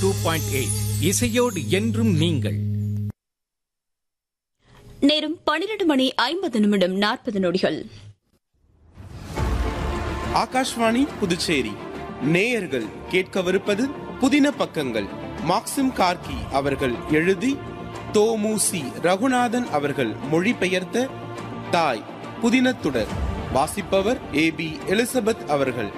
two point eight இசையோடு என்றும் நீங்கள் நேரம் பன்னிரண்டு மணி ஐம்பது நிமிடம் நாற்பது நொடிகள் ஆகாஷ்வாணி புதுச்சேரி நேயர்கள் கேட்கவிருப்பது புதின பக்கங்கள் மாக்சிம் கார்கி அவர்கள் எழுதி தோமுசி ரகுநாதன் அவர்கள் மொழிபெயர்த்த தாய் புதினத்துடர் வாசிப்பவர் ஏ பி எலிசபெத் அவர்கள்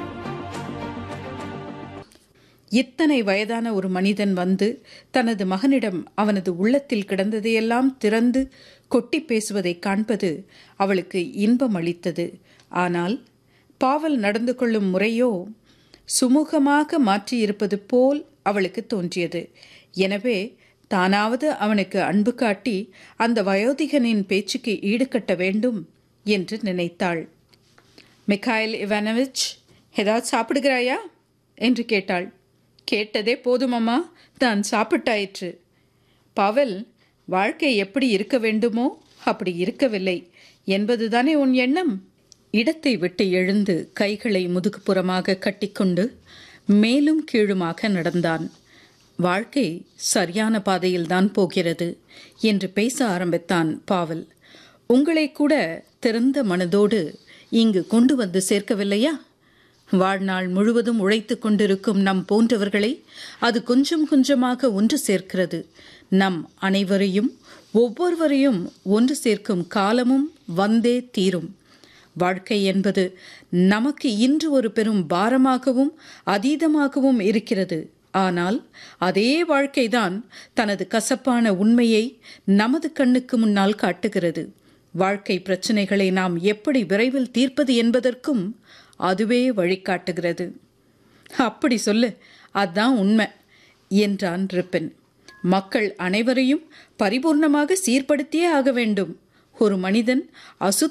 இத்தனை வயதான ஒரு மனிதன் வந்து தனது மகனிடம் அவனது உள்ளத்தில் கிடந்ததையெல்லாம் திறந்து கொட்டி பேசுவதைக் காண்பது அவளுக்கு இன்பம் அளித்தது ஆனால் பாவல் நடந்து கொள்ளும் முறையோ சுமூகமாக மாற்றியிருப்பது போல் அவளுக்கு தோன்றியது எனவே தானாவது அவனுக்கு அன்பு காட்டி அந்த வயோதிகனின் பேச்சுக்கு ஈடுகட்ட வேண்டும் என்று நினைத்தாள் மிகாயில் இவானோவிச் ஏதாவது சாப்பிடுகிறாயா என்று கேட்டாள் கேட்டதே போதுமம்மா தான் சாப்பிட்டாயிற்று பவல் வாழ்க்கை எப்படி இருக்க வேண்டுமோ அப்படி இருக்கவில்லை என்பதுதானே உன் எண்ணம் இடத்தை விட்டு எழுந்து கைகளை முதுகுப்புறமாக கட்டிக்கொண்டு மேலும் கீழுமாக நடந்தான் வாழ்க்கை சரியான பாதையில்தான் போகிறது என்று பேச ஆரம்பித்தான் பாவல் உங்களை கூட திறந்த மனதோடு இங்கு கொண்டு வந்து சேர்க்கவில்லையா வாழ்நாள் முழுவதும் உழைத்து கொண்டிருக்கும் நம் போன்றவர்களை அது கொஞ்சம் கொஞ்சமாக ஒன்று சேர்க்கிறது நம் அனைவரையும் ஒவ்வொருவரையும் ஒன்று சேர்க்கும் காலமும் வந்தே தீரும் வாழ்க்கை என்பது நமக்கு இன்று ஒரு பெரும் பாரமாகவும் அதீதமாகவும் இருக்கிறது ஆனால் அதே வாழ்க்கைதான் தனது கசப்பான உண்மையை நமது கண்ணுக்கு முன்னால் காட்டுகிறது வாழ்க்கை பிரச்சனைகளை நாம் எப்படி விரைவில் தீர்ப்பது என்பதற்கும் அதுவே வழிகாட்டுகிறது அப்படி சொல்லு அதான் உண்மை என்றான் ரிப்பன் மக்கள் அனைவரையும் பரிபூர்ணமாக சீர்படுத்தியே ஆக வேண்டும் ஒரு மனிதன் அசு